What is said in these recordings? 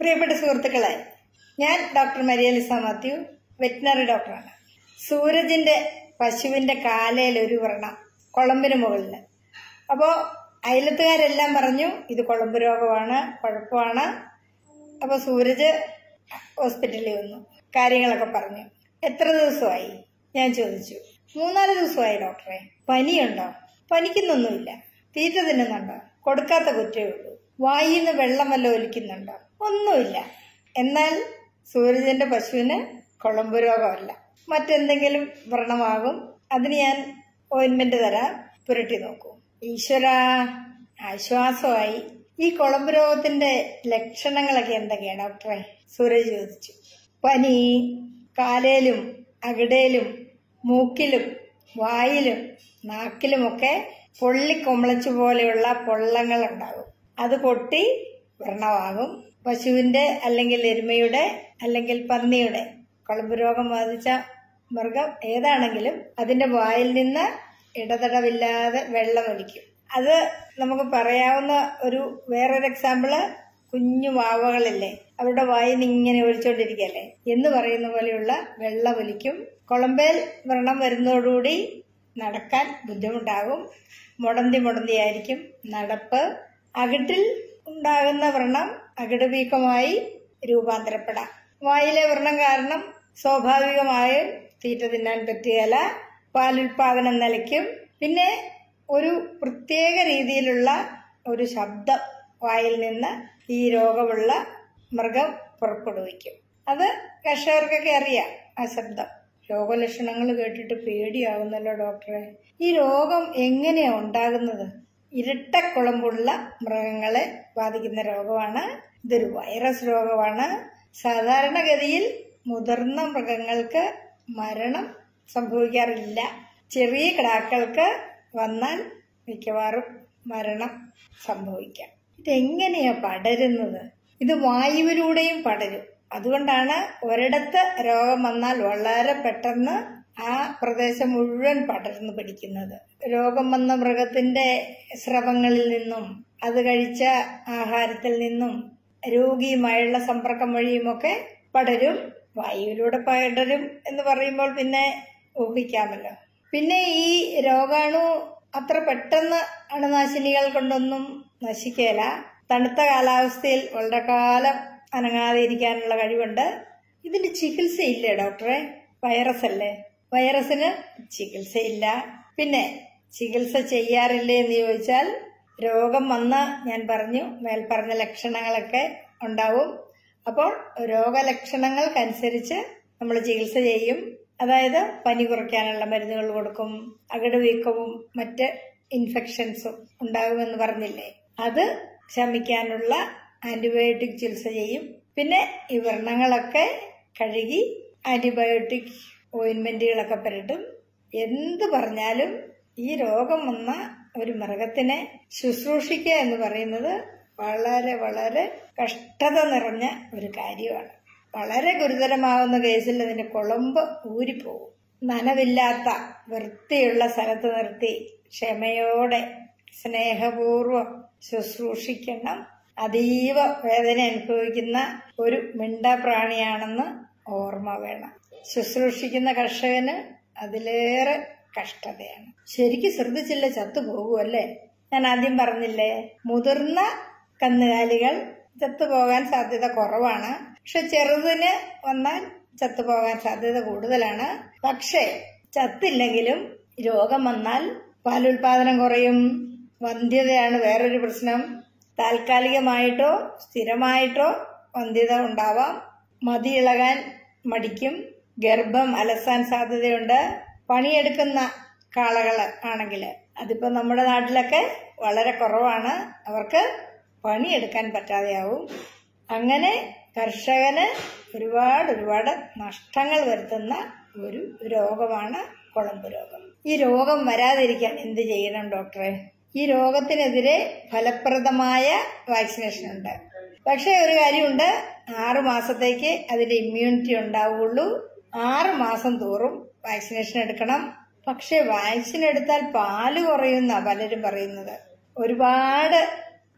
പ്രിയപ്പെട്ട സുഹൃത്തുക്കളെ ഞാൻ ഡോക്ടർ മരിയലിസ മാത്യു വെറ്റിനറി ഡോക്ടറാണ് സൂരജിന്റെ പശുവിന്റെ കാലയിൽ ഒരു വ്രണം കുളമ്പിന് മുകളിൽ അപ്പോൾ അയലത്തുകാരെല്ലാം പറഞ്ഞു ഇത് കുളമ്പ് രോഗമാണ് കുഴപ്പമാണ് അപ്പോൾ സൂരജ് ഹോസ്പിറ്റലിൽ വന്നു കാര്യങ്ങളൊക്കെ പറഞ്ഞു എത്ര ദിവസമായി ഞാൻ ചോദിച്ചു മൂന്നാല് ദിവസമായി ഡോക്ടറെ പനിയുണ്ടോ പനിക്കുന്നൊന്നുമില്ല തീറ്റ തിന്നുന്നുണ്ടോ കൊടുക്കാത്ത കുറ്റമേ ഉള്ളൂ വായിന്ന് വെള്ളം വല്ല ഒലിക്കുന്നുണ്ടോ ഒന്നുമില്ല എന്നാൽ സൂരജിന്റെ പശുവിന് കുളമ്പ് രോഗമല്ല മറ്റെന്തെങ്കിലും വ്രണമാകും അതിന് ഞാൻ ഓയിൻമെന്റ് തരാം പുരട്ടി നോക്കൂ ഈശ്വര ആശ്വാസമായി ഈ കുളമ്പ് രോഗത്തിന്റെ ലക്ഷണങ്ങളൊക്കെ എന്തൊക്കെയാണ് ഡോക്ടറെ സൂരജ് ചോദിച്ചു പനി കാലേലും അകിടയിലും മൂക്കിലും വായിലും നാക്കിലുമൊക്കെ പൊള്ളിക്കൊമളച്ചു പോലെയുള്ള പൊള്ളങ്ങൾ ഉണ്ടാകും അത് പൊട്ടി വ്രണമാകും പശുവിന്റെ അല്ലെങ്കിൽ എരുമയുടെ അല്ലെങ്കിൽ പന്നിയുടെ കുളമ്പ് രോഗം ബാധിച്ച മൃഗം ഏതാണെങ്കിലും അതിന്റെ വായിൽ നിന്ന് ഇടതടവില്ലാതെ വെള്ളമൊലിക്കും അത് നമുക്ക് പറയാവുന്ന ഒരു വേറൊരു എക്സാമ്പിള് കുഞ്ഞു വാവകളില്ലേ അവരുടെ വായിൽ നിന്ന് ഇങ്ങനെ ഒലിച്ചോണ്ടിരിക്കല്ലേ എന്ന് പറയുന്ന പോലെയുള്ള വെള്ളമൊലിക്കും കുളമ്പേൽ വ്രണം വരുന്നതോടുകൂടി നടക്കാൻ ബുദ്ധിമുട്ടാകും മുടന്തി മുടന്തിയായിരിക്കും നടപ്പ് അകിട്ടിൽ ഉണ്ടാകുന്ന വ്രണം അകിട് വീക്കമായി രൂപാന്തരപ്പെടാം വായിലെ വ്രണം കാരണം സ്വാഭാവികമായും തീറ്റ തിന്നാൻ പറ്റുകയില്ല പാലുൽപാദനം നിലയ്ക്കും പിന്നെ ഒരു പ്രത്യേക രീതിയിലുള്ള ഒരു ശബ്ദം വായിൽ നിന്ന് ഈ രോഗമുള്ള മൃഗം പുറപ്പെടുവിക്കും അത് കർഷകർക്കൊക്കെ അറിയാം ആ ശബ്ദം രോഗലക്ഷണങ്ങൾ കേട്ടിട്ട് പേടിയാവുന്നല്ലോ ഡോക്ടറെ ഈ രോഗം എങ്ങനെയാ ഉണ്ടാകുന്നത് ഇരട്ടക്കുളമ്പുള്ള മൃഗങ്ങളെ ബാധിക്കുന്ന രോഗമാണ് ഇതൊരു വൈറസ് രോഗമാണ് സാധാരണഗതിയിൽ മുതിർന്ന മൃഗങ്ങൾക്ക് മരണം സംഭവിക്കാറില്ല ചെറിയ കിടാക്കൾക്ക് വന്നാൽ മിക്കവാറും മരണം സംഭവിക്കാം ഇതെങ്ങനെയാ പടരുന്നത് ഇത് വായുവിലൂടെയും പടരും അതുകൊണ്ടാണ് ഒരിടത്ത് രോഗം വന്നാൽ വളരെ പെട്ടെന്ന് ആ പ്രദേശം മുഴുവൻ പടർന്നു പിടിക്കുന്നത് രോഗം വന്ന മൃഗത്തിന്റെ സ്രവങ്ങളിൽ നിന്നും അത് കഴിച്ച ആഹാരത്തിൽ നിന്നും രോഗിയുമായുള്ള സമ്പർക്കം വഴിയുമൊക്കെ പടരും വായുവിലൂടെ പടരും എന്ന് പറയുമ്പോൾ പിന്നെ ഊഹിക്കാമല്ലോ പിന്നെ ഈ രോഗാണു അത്ര പെട്ടെന്ന് അണുനാശിനികൾ കൊണ്ടൊന്നും നശിക്കേല തണുത്ത കാലാവസ്ഥയിൽ വളരെ കാലം അനങ്ങാതെ ഇരിക്കാനുള്ള കഴിവുണ്ട് ഇതിന് ചികിത്സയില്ലേ ഡോക്ടറെ വൈറസ് അല്ലേ വൈറസിന് ചികിത്സയില്ല പിന്നെ ചികിത്സ ചെയ്യാറില്ലേ എന്ന് ചോദിച്ചാൽ രോഗം വന്ന ഞാൻ പറഞ്ഞു മേൽപ്പറഞ്ഞ ലക്ഷണങ്ങളൊക്കെ ഉണ്ടാവും അപ്പോൾ രോഗലക്ഷണങ്ങൾക്കനുസരിച്ച് നമ്മൾ ചികിത്സ ചെയ്യും അതായത് പനി കുറയ്ക്കാനുള്ള മരുന്നുകൾ കൊടുക്കും അകിട് വീക്കവും മറ്റ് ഇൻഫെക്ഷൻസും ഉണ്ടാകുമെന്ന് പറഞ്ഞില്ലേ അത് ശമിക്കാനുള്ള ആന്റിബയോട്ടിക് ചികിത്സ ചെയ്യും പിന്നെ ഈ വ്രണങ്ങളൊക്കെ കഴുകി ആന്റിബയോട്ടിക് ഓയിൻമെന്റുകളൊക്കെ പുരട്ടും എന്ത് പറഞ്ഞാലും ഈ രോഗം വന്ന ഒരു മൃഗത്തിനെ ശുശ്രൂഷിക്കുക എന്ന് പറയുന്നത് വളരെ വളരെ കഷ്ടത നിറഞ്ഞ ഒരു കാര്യമാണ് വളരെ ഗുരുതരമാവുന്ന കേസിൽ അതിന്റെ കുളമ്പ് ഊരിപ്പോകും നനവില്ലാത്ത വൃത്തിയുള്ള സ്ഥലത്ത് നിർത്തി ക്ഷമയോടെ സ്നേഹപൂർവം ശുശ്രൂഷിക്കണം അതീവ വേദന അനുഭവിക്കുന്ന ഒരു മിണ്ടപ്രാണിയാണെന്ന് ഓർമ്മ വേണം ശുശ്രൂഷിക്കുന്ന കർഷകന് അതിലേറെ കഷ്ടതയാണ് ശരിക്കും ശ്രദ്ധിച്ചില്ല ചത്തുപോകുമല്ലേ ഞാൻ ആദ്യം പറഞ്ഞില്ലേ മുതിർന്ന കന്നുകാലികൾ ചത്തുപോകാൻ സാധ്യത കുറവാണ് പക്ഷെ ചെറുതിന് വന്നാൽ ചത്തുപോകാൻ സാധ്യത കൂടുതലാണ് പക്ഷേ ചത്തില്ലെങ്കിലും രോഗം വന്നാൽ പാലുൽപാദനം കുറയും വന്ധ്യതയാണ് വേറൊരു പ്രശ്നം താൽക്കാലികമായിട്ടോ സ്ഥിരമായിട്ടോ വന്ധ്യത ഉണ്ടാവാം മതി ഇളകാൻ മടിക്കും ഗർഭം അലസാൻ സാധ്യതയുണ്ട് പണിയെടുക്കുന്ന കാളകൾ ആണെങ്കിൽ അതിപ്പോ നമ്മുടെ നാട്ടിലൊക്കെ വളരെ കുറവാണ് അവർക്ക് പണിയെടുക്കാൻ പറ്റാതെയാവും അങ്ങനെ കർഷകന് ഒരുപാട് ഒരുപാട് നഷ്ടങ്ങൾ വരുത്തുന്ന ഒരു രോഗമാണ് കുളമ്പ് രോഗം ഈ രോഗം വരാതിരിക്കാൻ എന്ത് ചെയ്യണം ഡോക്ടറെ ഈ രോഗത്തിനെതിരെ ഫലപ്രദമായ വാക്സിനേഷൻ ഉണ്ട് പക്ഷേ ഒരു കാര്യമുണ്ട് ആറു മാസത്തേക്ക് അതിന്റെ ഇമ്മ്യൂണിറ്റി ഉണ്ടാവുകയുള്ളൂ ആറ് മാസം തോറും വാക്സിനേഷൻ എടുക്കണം പക്ഷെ വാക്സിൻ എടുത്താൽ പാല് കുറയുന്ന പലരും പറയുന്നത് ഒരുപാട്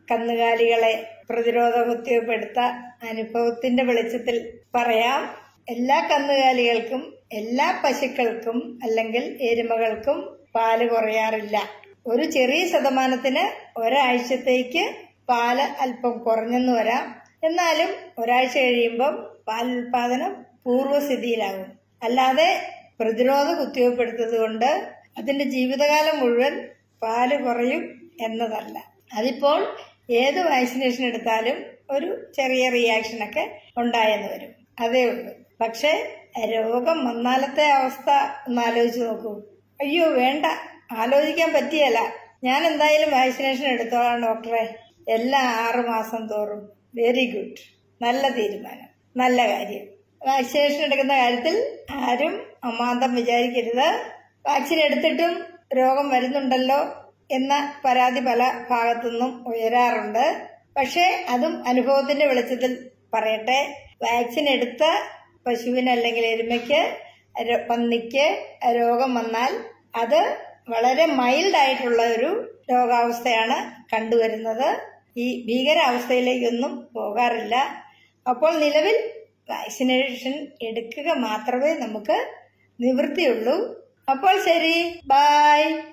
കന്നുകാലികളെ പ്രതിരോധ കുത്തിവയ്പ് എടുത്ത അനുഭവത്തിന്റെ വെളിച്ചത്തിൽ പറയാം എല്ലാ കന്നുകാലികൾക്കും എല്ലാ പശുക്കൾക്കും അല്ലെങ്കിൽ എരുമകൾക്കും പാല് കുറയാറില്ല ഒരു ചെറിയ ശതമാനത്തിന് ഒരാഴ്ചത്തേക്ക് പാല് അല്പം കുറഞ്ഞെന്ന് വരാം എന്നാലും ഒരാഴ്ച കഴിയുമ്പം പാൽ ഉൽപാദനം പൂർവ്വസ്ഥിതിയിലാകും അല്ലാതെ പ്രതിരോധ കുത്തിവയ്പ് എടുത്തത് കൊണ്ട് അതിന്റെ ജീവിതകാലം മുഴുവൻ പാല് കുറയും എന്നതല്ല അതിപ്പോൾ ഏത് വാക്സിനേഷൻ എടുത്താലും ഒരു ചെറിയ റിയാക്ഷനൊക്കെ ഉണ്ടായെന്ന് വരും അതേ ഉള്ളൂ പക്ഷെ രോഗം വന്നാലത്തെ അവസ്ഥ ഒന്ന് ആലോചിച്ച് നോക്കൂ അയ്യോ വേണ്ട ആലോചിക്കാൻ പറ്റിയല്ല ഞാൻ എന്തായാലും വാക്സിനേഷൻ എടുത്തോളാം ഡോക്ടറെ എല്ലാ ആറു മാസം തോറും വെരി ഗുഡ് നല്ല തീരുമാനം നല്ല കാര്യം വാക്സിനേഷൻ എടുക്കുന്ന കാര്യത്തിൽ ആരും അമാന്തം വിചാരിക്കരുത് വാക്സിൻ എടുത്തിട്ടും രോഗം വരുന്നുണ്ടല്ലോ എന്ന പരാതി പല ഭാഗത്തുനിന്നും ഉയരാറുണ്ട് പക്ഷേ അതും അനുഭവത്തിന്റെ വെളിച്ചത്തിൽ പറയട്ടെ വാക്സിൻ എടുത്ത പശുവിന് അല്ലെങ്കിൽ എരുമയ്ക്ക് ര- പന്നിക്ക് രോഗം വന്നാൽ അത് വളരെ മൈൽഡ് ആയിട്ടുള്ള ഒരു രോഗാവസ്ഥയാണ് കണ്ടുവരുന്നത് ഈ ഭീകരാവസ്ഥയിലേക്കൊന്നും പോകാറില്ല അപ്പോൾ നിലവിൽ വാക്സിനേഷൻ എടുക്കുക മാത്രമേ നമുക്ക് നിവൃത്തിയുള്ളൂ അപ്പോൾ ശരി ബൈ